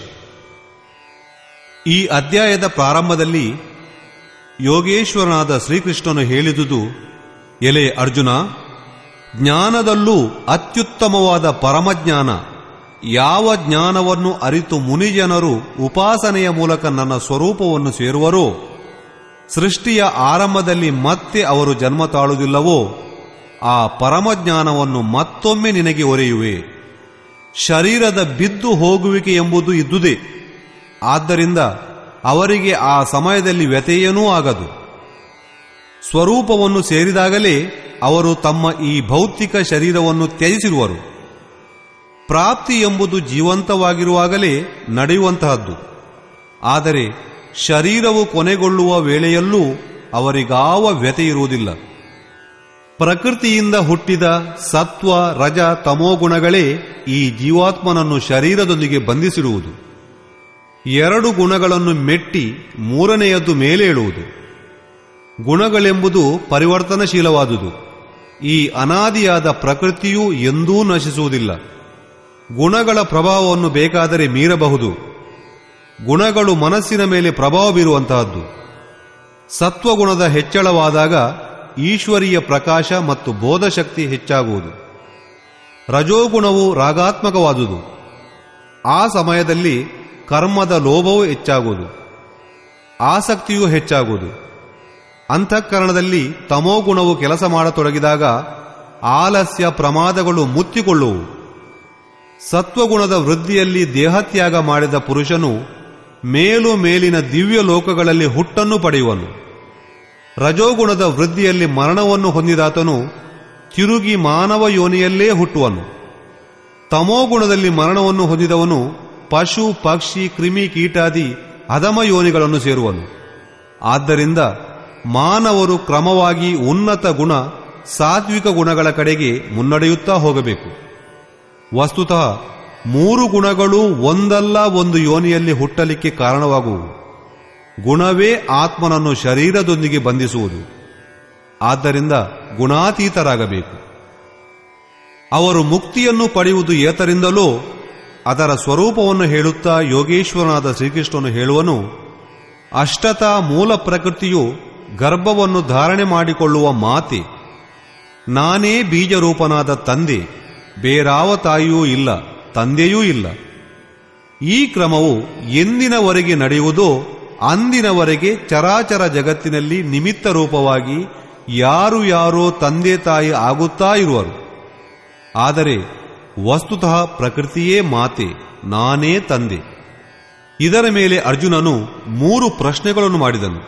ಈ ಅಧ್ಯಾಯದ ಪ್ರಾರಂಭದಲ್ಲಿ ಯೋಗೇಶ್ವರನಾದ ಶ್ರೀಕೃಷ್ಣನು ಹೇಳಿದುದು ಎಲೆ ಅರ್ಜುನ ಜ್ಞಾನದಲ್ಲೂ ಅತ್ಯುತ್ತಮವಾದ ಪರಮಜ್ಞಾನ ಯಾವ ಜ್ಞಾನವನ್ನು ಅರಿತು ಮುನಿಜನರು ಉಪಾಸನೆಯ ಮೂಲಕ ನನ್ನ ಸ್ವರೂಪವನ್ನು ಸೇರುವರೋ ಸೃಷ್ಟಿಯ ಆರಂಭದಲ್ಲಿ ಮತ್ತೆ ಅವರು ಜನ್ಮ ತಾಳುವುದಿಲ್ಲವೋ ಆ ಪರಮಜ್ಞಾನವನ್ನು ಮತ್ತೊಮ್ಮೆ ನಿನಗೆ ಒರೆಯುವೆ ಶರೀರದ ಬಿದ್ದು ಹೋಗುವಿಕೆ ಎಂಬುದು ಇದ್ದುದೇ ಆದ್ದರಿಂದ ಅವರಿಗೆ ಆ ಸಮಯದಲ್ಲಿ ವ್ಯತೆಯೇನೂ ಆಗದು ಸ್ವರೂಪವನ್ನು ಸೇರಿದಾಗಲೇ ಅವರು ತಮ್ಮ ಈ ಭೌತಿಕ ಶರೀರವನ್ನು ತ್ಯಜಿಸಿರುವರು ಪ್ರಾಪ್ತಿ ಎಂಬುದು ಜೀವಂತವಾಗಿರುವಾಗಲೇ ನಡೆಯುವಂತಹದ್ದು ಆದರೆ ಶರೀರವು ಕೊನೆಗೊಳ್ಳುವ ವೇಳೆಯಲ್ಲೂ ಅವರಿಗಾವ ವ್ಯತೆ ಇರುವುದಿಲ್ಲ ಪ್ರಕೃತಿಯಿಂದ ಹುಟ್ಟಿದ ಸತ್ವ ರಜ ತಮೋಗುಣಗಳೇ ಈ ಜೀವಾತ್ಮನನ್ನು ಶರೀರದೊಂದಿಗೆ ಬಂಧಿಸಿರುವುದು ಎರಡು ಗುಣಗಳನ್ನು ಮೆಟ್ಟಿ ಮೂರನೆಯದ್ದು ಮೇಲೇಳುವುದು ಗುಣಗಳೆಂಬುದು ಪರಿವರ್ತನಶೀಲವಾದುದು ಈ ಅನಾದಿಯಾದ ಪ್ರಕೃತಿಯೂ ಎಂದೂ ನಶಿಸುವುದಿಲ್ಲ ಗುಣಗಳ ಪ್ರಭಾವವನ್ನು ಬೇಕಾದರೆ ಮೀರಬಹುದು ಗುಣಗಳು ಮನಸ್ಸಿನ ಮೇಲೆ ಪ್ರಭಾವ ಬೀರುವಂತಹದ್ದು ಸತ್ವಗುಣದ ಹೆಚ್ಚಳವಾದಾಗ ಈಶ್ವರೀಯ ಪ್ರಕಾಶ ಮತ್ತು ಬೋಧಶಕ್ತಿ ಹೆಚ್ಚಾಗುವುದು ರಜೋಗುಣವು ರಾಗಾತ್ಮಕವಾದುದು ಆ ಸಮಯದಲ್ಲಿ ಕರ್ಮದ ಲೋಭವೂ ಹೆಚ್ಚಾಗುವುದು ಆಸಕ್ತಿಯೂ ಹೆಚ್ಚಾಗುವುದು ಅಂತಃಕರಣದಲ್ಲಿ ತಮೋಗುಣವು ಕೆಲಸ ಮಾಡತೊಡಗಿದಾಗ ಆಲಸ್ಯ ಪ್ರಮಾದಗಳು ಮುತ್ತಿಕೊಳ್ಳುವು ಸತ್ವಗುಣದ ವೃದ್ಧಿಯಲ್ಲಿ ದೇಹತ್ಯಾಗ ಮಾಡಿದ ಪುರುಷನು ಮೇಲು ಮೇಲಿನ ದಿವ್ಯ ಲೋಕಗಳಲ್ಲಿ ಹುಟ್ಟನ್ನು ಪಡೆಯುವನು ರಜೋಗುಣದ ವೃದ್ಧಿಯಲ್ಲಿ ಮರಣವನ್ನು ಹೊಂದಿದಾತನು ತಿರುಗಿ ಮಾನವ ಯೋನಿಯಲ್ಲೇ ಹುಟ್ಟುವನು ತಮೋಗುಣದಲ್ಲಿ ಮರಣವನ್ನು ಹೊಂದಿದವನು ಪಶು ಪಕ್ಷಿ ಕ್ರಿಮಿ ಕೀಟಾದಿ ಅಧಮ ಯೋನಿಗಳನ್ನು ಸೇರುವನು ಆದ್ದರಿಂದ ಮಾನವರು ಕ್ರಮವಾಗಿ ಉನ್ನತ ಗುಣ ಸಾತ್ವಿಕ ಗುಣಗಳ ಕಡೆಗೆ ಮುನ್ನಡೆಯುತ್ತಾ ಹೋಗಬೇಕು ವಸ್ತುತಃ ಮೂರು ಗುಣಗಳು ಒಂದಲ್ಲ ಒಂದು ಯೋನಿಯಲ್ಲಿ ಹುಟ್ಟಲಿಕ್ಕೆ ಕಾರಣವಾಗುವು ಗುಣವೇ ಆತ್ಮನನ್ನು ಶರೀರದೊಂದಿಗೆ ಬಂಧಿಸುವುದು ಆದ್ದರಿಂದ ಗುಣಾತೀತರಾಗಬೇಕು ಅವರು ಮುಕ್ತಿಯನ್ನು ಪಡೆಯುವುದು ಏತರಿಂದಲೋ ಅದರ ಸ್ವರೂಪವನ್ನು ಹೇಳುತ್ತಾ ಯೋಗೇಶ್ವರನಾದ ಶ್ರೀಕೃಷ್ಣನು ಹೇಳುವನು ಅಷ್ಟತಾ ಮೂಲ ಪ್ರಕೃತಿಯು ಗರ್ಭವನ್ನು ಧಾರಣೆ ಮಾಡಿಕೊಳ್ಳುವ ಮಾತೆ ನಾನೇ ಬೀಜರೂಪನಾದ ತಂದೆ ಬೇರಾವ ತಾಯಿಯೂ ಇಲ್ಲ ತಂದೆಯೂ ಇಲ್ಲ ಈ ಕ್ರಮವು ಎಂದಿನವರೆಗೆ ನಡೆಯುವುದೋ ಅಂದಿನವರೆಗೆ ಚರಾಚರ ಜಗತ್ತಿನಲ್ಲಿ ನಿಮಿತ್ತ ರೂಪವಾಗಿ ಯಾರು ಯಾರೋ ತಂದೆ ತಾಯಿ ಆಗುತ್ತಾ ಇರುವರು ಆದರೆ ವಸ್ತುತಃ ಪ್ರಕೃತಿಯೇ ಮಾತೆ ನಾನೇ ತಂದೆ ಇದರ ಮೇಲೆ ಅರ್ಜುನನು ಮೂರು ಪ್ರಶ್ನೆಗಳನ್ನು ಮಾಡಿದನು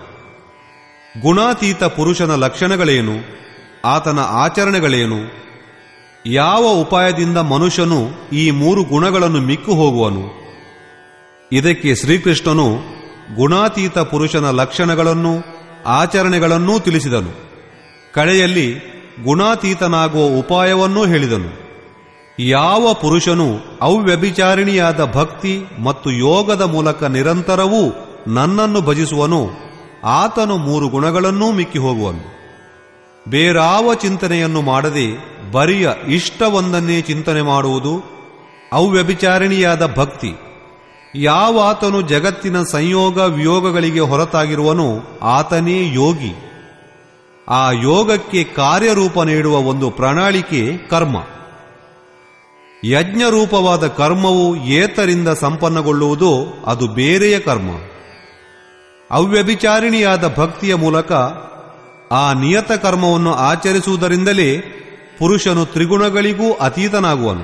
ಗುಣಾತೀತ ಪುರುಷನ ಲಕ್ಷಣಗಳೇನು ಆತನ ಆಚರಣೆಗಳೇನು ಯಾವ ಉಪಾಯದಿಂದ ಮನುಷ್ಯನು ಈ ಮೂರು ಗುಣಗಳನ್ನು ಮಿಕ್ಕು ಹೋಗುವನು ಇದಕ್ಕೆ ಶ್ರೀಕೃಷ್ಣನು ಗುಣಾತೀತ ಪುರುಷನ ಲಕ್ಷಣಗಳನ್ನು ಆಚರಣೆಗಳನ್ನೂ ತಿಳಿಸಿದನು ಕಡೆಯಲ್ಲಿ ಗುಣಾತೀತನಾಗುವ ಉಪಾಯವನ್ನೂ ಹೇಳಿದನು ಯಾವ ಪುರುಷನು ಅವ್ಯಭಿಚಾರಿಣಿಯಾದ ಭಕ್ತಿ ಮತ್ತು ಯೋಗದ ಮೂಲಕ ನಿರಂತರವೂ ನನ್ನನ್ನು ಭಜಿಸುವನೋ ಆತನು ಮೂರು ಗುಣಗಳನ್ನೂ ಮಿಕ್ಕಿ ಹೋಗುವನು ಬೇರಾವ ಚಿಂತನೆಯನ್ನು ಮಾಡದೆ ಬರಿಯ ಇಷ್ಟವೊಂದನ್ನೇ ಚಿಂತನೆ ಮಾಡುವುದು ಅವ್ಯಭಿಚಾರಿಣಿಯಾದ ಭಕ್ತಿ ಯಾವಾತನು ಜಗತ್ತಿನ ಸಂಯೋಗ ವಿಯೋಗಗಳಿಗೆ ಹೊರತಾಗಿರುವನೋ ಆತನೇ ಯೋಗಿ ಆ ಯೋಗಕ್ಕೆ ಕಾರ್ಯರೂಪ ನೀಡುವ ಒಂದು ಪ್ರಣಾಳಿಕೆ ಕರ್ಮ ಯಜ್ಞರೂಪವಾದ ಕರ್ಮವು ಏತರಿಂದ ಸಂಪನ್ನಗೊಳ್ಳುವುದೋ ಅದು ಬೇರೆಯ ಕರ್ಮ ಅವ್ಯಭಿಚಾರಿಣಿಯಾದ ಭಕ್ತಿಯ ಮೂಲಕ ಆ ನಿಯತ ಕರ್ಮವನ್ನು ಆಚರಿಸುವುದರಿಂದಲೇ ಪುರುಷನು ತ್ರಿಗುಣಗಳಿಗೂ ಅತೀತನಾಗುವನು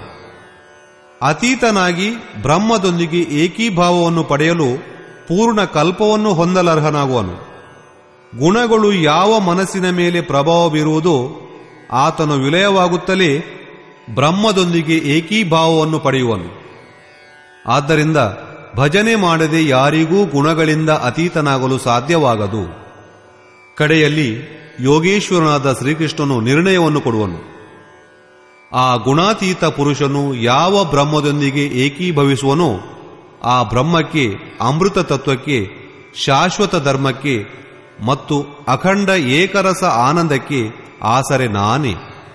ಅತೀತನಾಗಿ ಬ್ರಹ್ಮದೊಂದಿಗೆ ಏಕೀಭಾವವನ್ನು ಪಡೆಯಲು ಪೂರ್ಣ ಕಲ್ಪವನ್ನು ಹೊಂದಲರ್ಹನಾಗುವನು ಗುಣಗಳು ಯಾವ ಮನಸ್ಸಿನ ಮೇಲೆ ಪ್ರಭಾವ ಬೀರುವುದೋ ಆತನು ವಿಲಯವಾಗುತ್ತಲೇ ಬ್ರಹ್ಮದೊಂದಿಗೆ ಏಕೀಭಾವವನ್ನು ಪಡೆಯುವನು ಆದ್ದರಿಂದ ಭಜನೆ ಮಾಡದೆ ಯಾರಿಗೂ ಗುಣಗಳಿಂದ ಅತೀತನಾಗಲು ಸಾಧ್ಯವಾಗದು ಕಡೆಯಲ್ಲಿ ಯೋಗೇಶ್ವರನಾದ ಶ್ರೀಕೃಷ್ಣನು ನಿರ್ಣಯವನ್ನು ಕೊಡುವನು ಆ ಗುಣಾತೀತ ಪುರುಷನು ಯಾವ ಬ್ರಹ್ಮದೊಂದಿಗೆ ಏಕೀಭವಿಸುವನೋ ಆ ಬ್ರಹ್ಮಕ್ಕೆ ಅಮೃತ ತತ್ವಕ್ಕೆ ಶಾಶ್ವತ ಧರ್ಮಕ್ಕೆ ಮತ್ತು ಅಖಂಡ ಏಕರಸ ಆನಂದಕ್ಕೆ ಆಸರೆ ನಾನೇ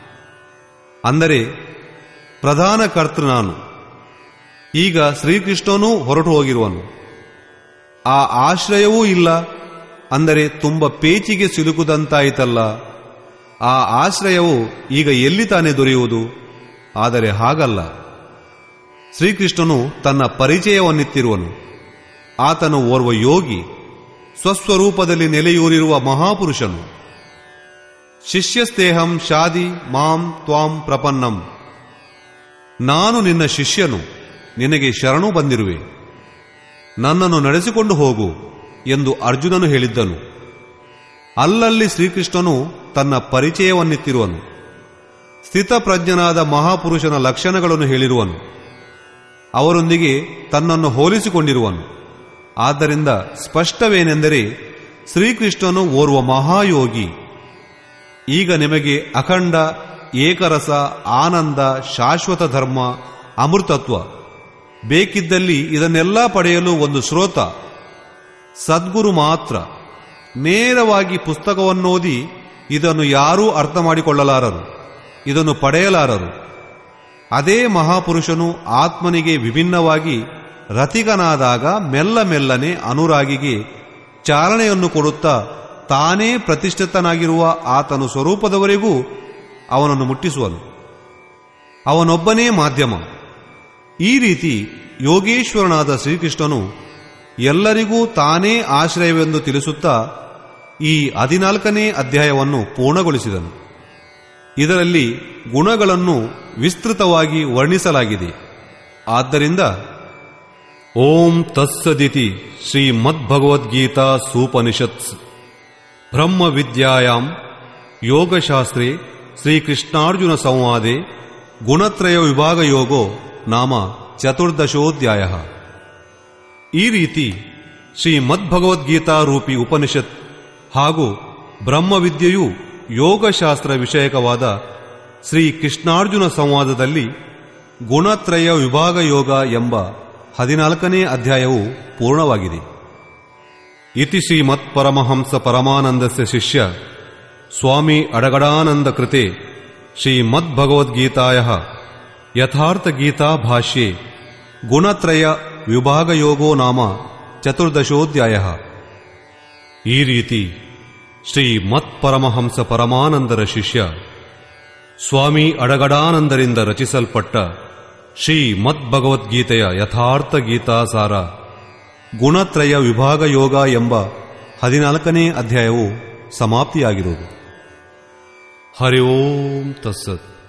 ಅಂದರೆ ಪ್ರಧಾನ ಕರ್ತೃ ನಾನು ಈಗ ಶ್ರೀಕೃಷ್ಣನೂ ಹೊರಟು ಹೋಗಿರುವನು ಆ ಆಶ್ರಯವೂ ಇಲ್ಲ ಅಂದರೆ ತುಂಬ ಪೇಚಿಗೆ ಸಿಲುಕುದಂತಾಯಿತಲ್ಲ ಆ ಆಶ್ರಯವು ಈಗ ಎಲ್ಲಿ ತಾನೇ ದೊರೆಯುವುದು ಆದರೆ ಹಾಗಲ್ಲ ಶ್ರೀಕೃಷ್ಣನು ತನ್ನ ಪರಿಚಯವನ್ನಿತ್ತಿರುವನು ಆತನು ಓರ್ವ ಯೋಗಿ ಸ್ವಸ್ವರೂಪದಲ್ಲಿ ನೆಲೆಯೂರಿರುವ ಮಹಾಪುರುಷನು ಶಿಷ್ಯಸ್ತೇಹಂ ಶಾದಿ ಮಾಂ ತ್ವಾಂ ಪ್ರಪನ್ನಂ ನಾನು ನಿನ್ನ ಶಿಷ್ಯನು ನಿನಗೆ ಶರಣು ಬಂದಿರುವೆ ನನ್ನನ್ನು ನಡೆಸಿಕೊಂಡು ಹೋಗು ಎಂದು ಅರ್ಜುನನು ಹೇಳಿದ್ದನು ಅಲ್ಲಲ್ಲಿ ಶ್ರೀಕೃಷ್ಣನು ತನ್ನ ಪರಿಚಯವನ್ನಿತ್ತಿರುವನು ಸ್ಥಿತಪ್ರಜ್ಞನಾದ ಮಹಾಪುರುಷನ ಲಕ್ಷಣಗಳನ್ನು ಹೇಳಿರುವನು ಅವರೊಂದಿಗೆ ತನ್ನನ್ನು ಹೋಲಿಸಿಕೊಂಡಿರುವನು ಆದ್ದರಿಂದ ಸ್ಪಷ್ಟವೇನೆಂದರೆ ಶ್ರೀಕೃಷ್ಣನು ಓರ್ವ ಮಹಾಯೋಗಿ ಈಗ ನಿಮಗೆ ಅಖಂಡ ಏಕರಸ ಆನಂದ ಶಾಶ್ವತ ಧರ್ಮ ಅಮೃತತ್ವ ಬೇಕಿದ್ದಲ್ಲಿ ಇದನ್ನೆಲ್ಲ ಪಡೆಯಲು ಒಂದು ಶ್ರೋತ ಸದ್ಗುರು ಮಾತ್ರ ನೇರವಾಗಿ ಪುಸ್ತಕವನ್ನೋದಿ ಇದನ್ನು ಯಾರೂ ಅರ್ಥ ಮಾಡಿಕೊಳ್ಳಲಾರರು ಇದನ್ನು ಪಡೆಯಲಾರರು ಅದೇ ಮಹಾಪುರುಷನು ಆತ್ಮನಿಗೆ ವಿಭಿನ್ನವಾಗಿ ರತಿಗನಾದಾಗ ಮೆಲ್ಲ ಮೆಲ್ಲನೆ ಅನುರಾಗಿಗೆ ಚಾಲನೆಯನ್ನು ಕೊಡುತ್ತಾ ತಾನೇ ಪ್ರತಿಷ್ಠಿತನಾಗಿರುವ ಆತನು ಸ್ವರೂಪದವರೆಗೂ ಅವನನ್ನು ಮುಟ್ಟಿಸುವನು ಅವನೊಬ್ಬನೇ ಮಾಧ್ಯಮ ಈ ರೀತಿ ಯೋಗೇಶ್ವರನಾದ ಶ್ರೀಕೃಷ್ಣನು ಎಲ್ಲರಿಗೂ ತಾನೇ ಆಶ್ರಯವೆಂದು ತಿಳಿಸುತ್ತಾ ಈ ಹದಿನಾಲ್ಕನೇ ಅಧ್ಯಾಯವನ್ನು ಪೂರ್ಣಗೊಳಿಸಿದನು ಇದರಲ್ಲಿ ಗುಣಗಳನ್ನು ವಿಸ್ತೃತವಾಗಿ ವರ್ಣಿಸಲಾಗಿದೆ ಆದ್ದರಿಂದ ಓಂ ತತ್ಸದಿತಿ ಶ್ರೀಮದ್ಭಗವದ್ಗೀತಾ ಸೂಪನಿಷತ್ಸ್ ಬ್ರಹ್ಮ ವಿದ್ಯಾಯಾಂ ಯೋಗಶಾಸ್ತ್ರೇ ಶ್ರೀಕೃಷ್ಣಾರ್ಜುನ ಸಂವಾದೆ ಗುಣತ್ರಯ ವಿಭಾಗ ಯೋಗೋ ನಾಮ ಚತುರ್ದಶೋಧ್ಯಾಯ ಈ ರೀತಿ ಶ್ರೀಮದ್ಭಗವದ್ಗೀತಾ ರೂಪಿ ಉಪನಿಷತ್ ಹಾಗೂ ಬ್ರಹ್ಮವಿದ್ಯೆಯು ಯೋಗಶಾಸ್ತ್ರ ವಿಷಯಕವಾದ ಶ್ರೀ ಕೃಷ್ಣಾರ್ಜುನ ಸಂವಾದದಲ್ಲಿ ಗುಣತ್ರಯ ವಿಭಾಗ ಯೋಗ ಎಂಬ ಹದಿನಾಲ್ಕನೇ ಅಧ್ಯಾಯವು ಪೂರ್ಣವಾಗಿದೆ ಇತಿ ಶ್ರೀಮತ್ ಪರಮಹಂಸ ಪರಮಾನಂದಸ್ಯ ಶಿಷ್ಯ ಸ್ವಾಮಿ ಅಡಗಡಾನಂದ ಕೃತೆ ಶ್ರೀಮದ್ಭಗವದ್ಗೀತಾಯ ಯಥಾರ್ಥ ಗೀತಾ ಭಾಷ್ಯೆ ಗುಣತ್ರಯ ವಿಭಾಗಯೋಗೋ ನಾಮ ಚತುರ್ದಶೋಧ್ಯಾಯ ಈ ರೀತಿ ಶ್ರೀ ಮತ್ ಪರಮಹಂಸ ಪರಮಾನಂದರ ಶಿಷ್ಯ ಸ್ವಾಮಿ ಅಡಗಡಾನಂದರಿಂದ ರಚಿಸಲ್ಪಟ್ಟ ಶ್ರೀ ಮದ್ಭಗವದ್ಗೀತೆಯ ಯಥಾರ್ಥ ಗೀತಾಸಾರ ಗುಣತ್ರಯ ವಿಭಾಗ ಯೋಗ ಎಂಬ ಹದಿನಾಲ್ಕನೇ ಅಧ್ಯಾಯವು ಸಮಾಪ್ತಿಯಾಗಿರುವುದು ಹರಿ ಓಂ ತಸ್ಸತ್